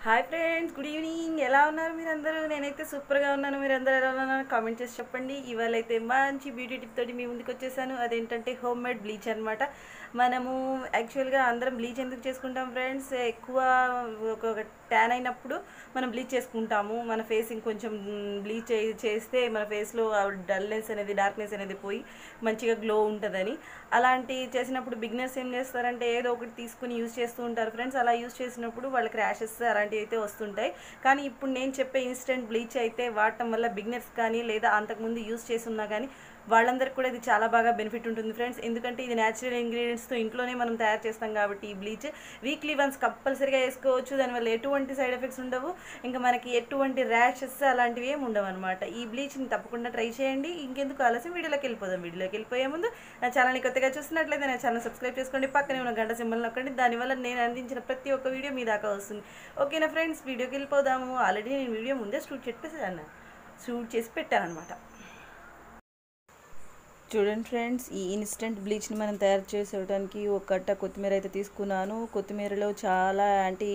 hi friends good evening ఎలా ఉన్నారు మీరందరూ నేనైతే సూపర్గా ఉన్నాను మీరందరూ ఎలా ఉన్నారు కామెంట్ చేసి చెప్పండి ఇవాళ అయితే మంచి బ్యూటీ టిప్ తోటి మీ ముందుకు వచ్చేసాను అదేంటంటే హోమ్ మేడ్ బ్లీచ్ అనమాట మనము యాక్చువల్గా అందరం బ్లీచ్ ఎందుకు చేసుకుంటాం ఫ్రెండ్స్ ఎక్కువ ఒక ట్యాన్ అయినప్పుడు మనం బ్లీచ్ చేసుకుంటాము మన ఫేస్ ఇంకొంచెం బ్లీచ్ చేస్తే మన ఫేస్లో డల్నెస్ అనేది డార్క్నెస్ అనేది పోయి మంచిగా గ్లో ఉంటుందని అలాంటి చేసినప్పుడు బిగినర్స్ ఏం చేస్తారంటే ఏదో ఒకటి తీసుకుని యూజ్ చేస్తూ ఉంటారు ఫ్రెండ్స్ అలా యూజ్ చేసినప్పుడు వాళ్ళకి ర్యాషెస్ అలాంటివి అయితే వస్తుంటాయి కానీ ఇప్పుడు నేను చెప్పే ఇన్స్టెంట్ బ్లీచ్ అయితే వాడటం వల్ల బిగినర్స్ కానీ లేదా అంతకుముందు యూజ్ చేస్తున్నా కానీ వాళ్ళందరికీ కూడా ఇది చాలా బాగా బెనిఫిట్ ఉంటుంది ఫ్రెండ్స్ ఎందుకంటే ఇది న్యాచురల్ ఇంగ్రీడియంట్స్తో ఇంట్లోనే మనం తయారు చేస్తాం కాబట్టి ఈ బ్లీచ్ వీక్లీ వన్స్ కంపల్సరీగా వేసుకోవచ్చు దానివల్ల ఎటువంటి సైడ్ ఎఫెక్ట్స్ ఉండవు ఇంకా మనకి ఎటువంటి ర్యాషెస్ అలాంటివి ఏమి ఉండవు అనమాట ఈ బ్లీచ్ని తప్పకుండా ట్రై చేయండి ఇంకెందుకు ఆలస్యం వీడియోలోకి వెళ్ళిపోదాం వీడియోలోకి వెళ్ళిపోయే ముందు నా ఛానల్ని కొత్తగా చూస్తున్నట్లయితే నా ఛానల్ సబ్స్క్రైబ్ చేసుకోండి పక్కనే ఉన్న గంట సింబల్ నొక్కండి దానివల్ల నేను అందించిన ప్రతి ఒక్క వీడియో మీ దాకా వస్తుంది ఓకేనా ఫ్రెండ్స్ వీడియోకి వెళ్ళిపోదాము ఆల్రెడీ నేను వీడియో ముందే షూట్ చెప్పేసాను షూట్ చేసి పెట్టాను అనమాట చూడండి ఫ్రెండ్స్ ఈ ఇన్స్టెంట్ బ్లీచ్ని మనం తయారు చేసేయడానికి ఒక కట్ట కొత్తిమీర అయితే తీసుకున్నాను కొత్తిమీరలో చాలా యాంటీ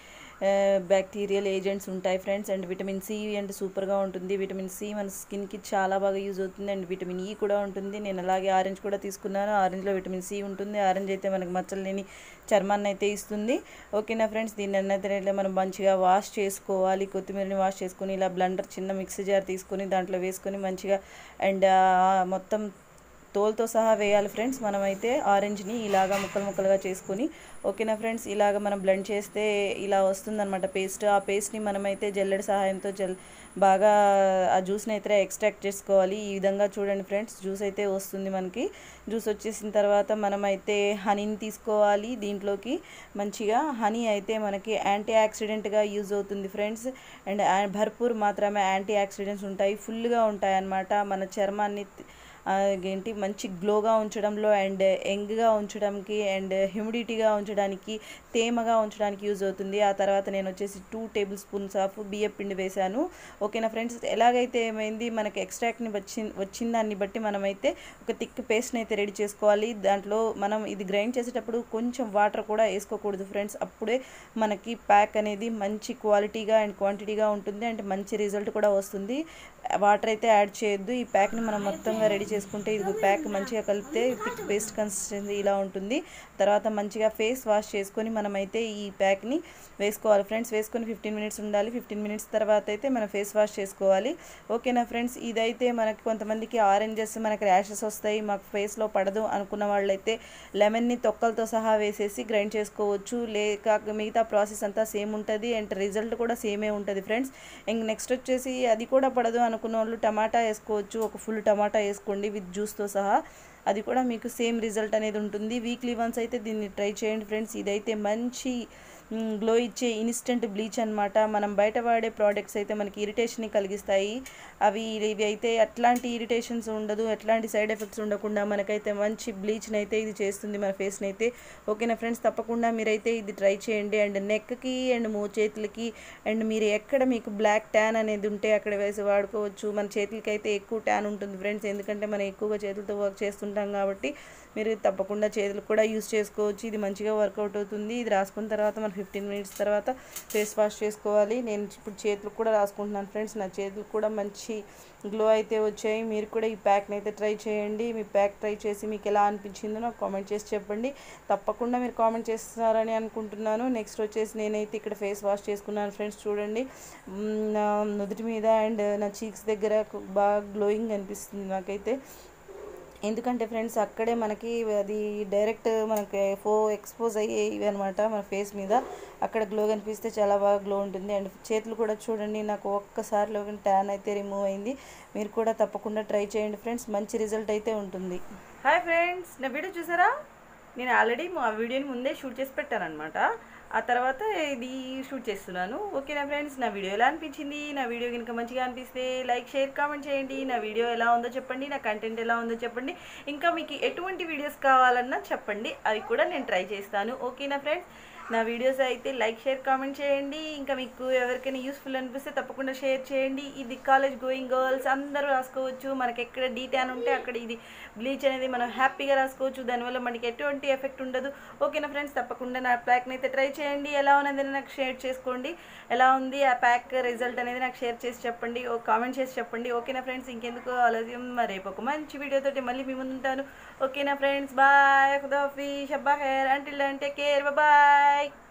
బ్యాక్టీరియల్ ఏజెంట్స్ ఉంటాయి friends and vitamin C and సూపర్గా ఉంటుంది విటమిన్ సి మన స్కిన్కి చాలా బాగా యూజ్ అవుతుంది అండ్ విటమిన్ ఈ కూడా ఉంటుంది నేను అలాగే ఆరెంజ్ కూడా తీసుకున్నాను ఆరెంజ్లో విటమిన్ సి ఉంటుంది ఆరెంజ్ అయితే మనకి మచ్చలు లేని చర్మాన్ని అయితే ఇస్తుంది ఓకేనా ఫ్రెండ్స్ దీన్ని అన్నైతే మనం మంచిగా వాష్ చేసుకోవాలి కొత్తిమీరని వాష్ చేసుకొని ఇలా బ్లండర్ చిన్న మిక్సీ జార్ తీసుకొని దాంట్లో వేసుకొని మంచిగా అండ్ మొత్తం తోలుతో సహా వేయాలి ఫ్రెండ్స్ మనమైతే ఆరెంజ్ని ఇలాగా ముక్కలు ముక్కలుగా చేసుకొని ఓకేనా ఫ్రెండ్స్ ఇలాగ మనం బ్లెండ్ చేస్తే ఇలా వస్తుందన్నమాట పేస్ట్ ఆ పేస్ట్ని మనమైతే జల్లెడ సహాయంతో జల్ బాగా ఆ జ్యూస్ని అయితే ఎక్స్ట్రాక్ట్ చేసుకోవాలి ఈ విధంగా చూడండి ఫ్రెండ్స్ జ్యూస్ అయితే వస్తుంది మనకి జ్యూస్ వచ్చేసిన తర్వాత మనమైతే హనీని తీసుకోవాలి దీంట్లోకి మంచిగా హనీ అయితే మనకి యాంటీ ఆక్సిడెంట్గా యూజ్ అవుతుంది ఫ్రెండ్స్ అండ్ భర్పూర్ మాత్రమే యాంటీ ఆక్సిడెంట్స్ ఉంటాయి ఫుల్గా ఉంటాయి అన్నమాట మన చర్మాన్ని ఏంటి మంచి గ్లోగా ఉంచడంలో అండ్ యంగ్గా ఉంచడానికి అండ్ హ్యూమిడిటీగా ఉంచడానికి తేమగా ఉంచడానికి యూజ్ అవుతుంది ఆ తర్వాత నేను వచ్చేసి టూ టేబుల్ స్పూన్స్ ఆఫ్ బియ్య పిండి వేశాను ఓకేనా ఫ్రెండ్స్ ఎలాగైతే ఏమైంది మనకి ఎక్స్ట్రాక్ట్ని వచ్చి వచ్చిన దాన్ని బట్టి మనమైతే ఒక థిక్ పేస్ట్ని అయితే రెడీ చేసుకోవాలి దాంట్లో మనం ఇది గ్రైండ్ చేసేటప్పుడు కొంచెం వాటర్ కూడా వేసుకోకూడదు ఫ్రెండ్స్ అప్పుడే మనకి ప్యాక్ అనేది మంచి క్వాలిటీగా అండ్ క్వాంటిటీగా ఉంటుంది అండ్ మంచి రిజల్ట్ కూడా వస్తుంది వాటర్ అయితే యాడ్ చేయొద్దు ఈ ప్యాక్ని మనం మొత్తంగా రెడీ చేసుకుంటే ఇది ప్యాక్ మంచిగా కలిపితే థిక్ పేస్ట్ కన్సిస్టెన్సీ ఇలా ఉంటుంది తర్వాత మంచిగా ఫేస్ వాష్ చేసుకొని మనమైతే ఈ ప్యాక్ని వేసుకోవాలి ఫ్రెండ్స్ వేసుకొని ఫిఫ్టీన్ మినిట్స్ ఉండాలి ఫిఫ్టీన్ మినిట్స్ తర్వాత అయితే మనం ఫేస్ వాష్ చేసుకోవాలి ఓకేనా ఫ్రెండ్స్ ఇదైతే మనకి కొంతమందికి ఆరెంజెస్ మనకి ర్యాషెస్ వస్తాయి మాకు ఫేస్లో పడదు అనుకున్న వాళ్ళైతే లెమన్ని తొక్కలతో సహా వేసేసి గ్రైండ్ చేసుకోవచ్చు లేక మిగతా ప్రాసెస్ అంతా సేమ్ ఉంటుంది అండ్ రిజల్ట్ కూడా సేమే ఉంటుంది ఫ్రెండ్స్ ఇంక నెక్స్ట్ వచ్చేసి అది కూడా పడదు అనుకున్న వాళ్ళు టమాటా వేసుకోవచ్చు ఒక ఫుల్ టమాటా వేసుకోండి విత్ జ్యూస్తో సహా అది కూడా మీకు సేమ్ రిజల్ట్ అనేది ఉంటుంది వీక్లీ వన్స్ అయితే దీన్ని ట్రై చేయండి ఫ్రెండ్స్ ఇదైతే మంచి గ్లో ఇచ్చే ఇన్స్టెంట్ బ్లీచ్ అనమాట మనం బయట వాడే ప్రోడక్ట్స్ అయితే మనకి ఇరిటేషన్ కలిగిస్తాయి అవి ఇవి అయితే ఎట్లాంటి ఇరిటేషన్స్ ఉండదు ఎట్లాంటి సైడ్ ఎఫెక్ట్స్ ఉండకుండా మనకైతే మంచి బ్లీచ్ని అయితే ఇది చేస్తుంది మన ఫేస్ని అయితే ఓకేనా ఫ్రెండ్స్ తప్పకుండా మీరైతే ఇది ట్రై చేయండి అండ్ నెక్కి అండ్ మో చేతులకి అండ్ మీరు ఎక్కడ మీకు బ్లాక్ ట్యాన్ అనేది ఉంటే అక్కడ వేసి వాడుకోవచ్చు మన చేతులకి అయితే ఎక్కువ ట్యాన్ ఉంటుంది ఫ్రెండ్స్ ఎందుకంటే మనం ఎక్కువగా చేతులతో వర్క్ చేస్తుంటాం కాబట్టి మీరు తప్పకుండా చేతులకు కూడా యూస్ చేసుకోవచ్చు ఇది మంచిగా వర్కౌట్ అవుతుంది ఇది రాసుకున్న తర్వాత మనం ఫిఫ్టీన్ మినిట్స్ తర్వాత ఫేస్ వాష్ చేసుకోవాలి నేను ఇప్పుడు చేతులకు కూడా రాసుకుంటున్నాను ఫ్రెండ్స్ నా చేతులకు కూడా మంచి గ్లో అయితే వచ్చాయి మీరు కూడా ఈ ప్యాక్ని అయితే ట్రై చేయండి మీ ప్యాక్ ట్రై చేసి మీకు ఎలా అనిపించిందో నాకు కామెంట్ చేసి చెప్పండి తప్పకుండా మీరు కామెంట్ చేస్తారని అనుకుంటున్నాను నెక్స్ట్ వచ్చేసి నేనైతే ఇక్కడ ఫేస్ వాష్ చేసుకున్నాను ఫ్రెండ్స్ చూడండి నా నుదుటి మీద అండ్ నా చీక్స్ దగ్గర బాగా గ్లోయింగ్ అనిపిస్తుంది నాకైతే ఎందుకంటే ఫ్రెండ్స్ అక్కడే మనకి అది డైరెక్ట్ మనకి ఫో ఎక్స్పోజ్ అయ్యేవి అనమాట మన ఫేస్ మీద అక్కడ గ్లో కనిపిస్తే చాలా బాగా గ్లో ఉంటుంది అండ్ చేతులు కూడా చూడండి నాకు ఒక్కసారిలో ట్యాన్ అయితే రిమూవ్ అయింది మీరు కూడా తప్పకుండా ట్రై చేయండి ఫ్రెండ్స్ మంచి రిజల్ట్ అయితే ఉంటుంది హాయ్ ఫ్రెండ్స్ నా వీడియో చూసారా నేను ఆల్రెడీ మా వీడియోని ముందే షూట్ చేసి పెట్టాను ఆ తర్వాత ఇది షూట్ చేస్తున్నాను ఓకేనా ఫ్రెండ్స్ నా వీడియో ఎలా అనిపించింది నా వీడియో కనుక మంచిగా అనిపిస్తే లైక్ షేర్ కామెంట్ చేయండి నా వీడియో ఎలా ఉందో చెప్పండి నా కంటెంట్ ఎలా ఉందో చెప్పండి ఇంకా మీకు ఎటువంటి వీడియోస్ కావాలన్నా చెప్పండి అవి కూడా నేను ట్రై చేస్తాను ఓకేనా ఫ్రెండ్స్ నా వీడియోస్ అయితే లైక్ షేర్ కామెంట్ చేయండి ఇంకా మీకు ఎవరికైనా యూస్ఫుల్ అనిపిస్తే తప్పకుండా షేర్ చేయండి ఇది కాలేజ్ గోయింగ్ గర్ల్స్ అందరూ రాసుకోవచ్చు మనకి ఎక్కడ డీ ట్యాన్ ఉంటే అక్కడ ఇది బ్లీచ్ అనేది మనం హ్యాపీగా రాసుకోవచ్చు దానివల్ల మనకి ఎటువంటి ఎఫెక్ట్ ఉండదు ఓకేనా ఫ్రెండ్స్ తప్పకుండా నా ప్యాక్ని అయితే ట్రై చేయండి ఎలా ఉన్నది నాకు షేర్ చేసుకోండి ఎలా ఉంది ఆ ప్యాక్ రిజల్ట్ అనేది నాకు షేర్ చేసి చెప్పండి ఓ కామెంట్ చేసి చెప్పండి ఓకేనా ఫ్రెండ్స్ ఇంకెందుకు ఆలస్యం మరి రేపు ఒక మంచి వీడియోతోటి మళ్ళీ మీ ముందు ఉంటాను ఓకేనా ఫ్రెండ్స్ బాయ్ ఖుదాఫీ షబ్బా ఖైర్ అంటిల్ టేక్ కేర్ బాయ్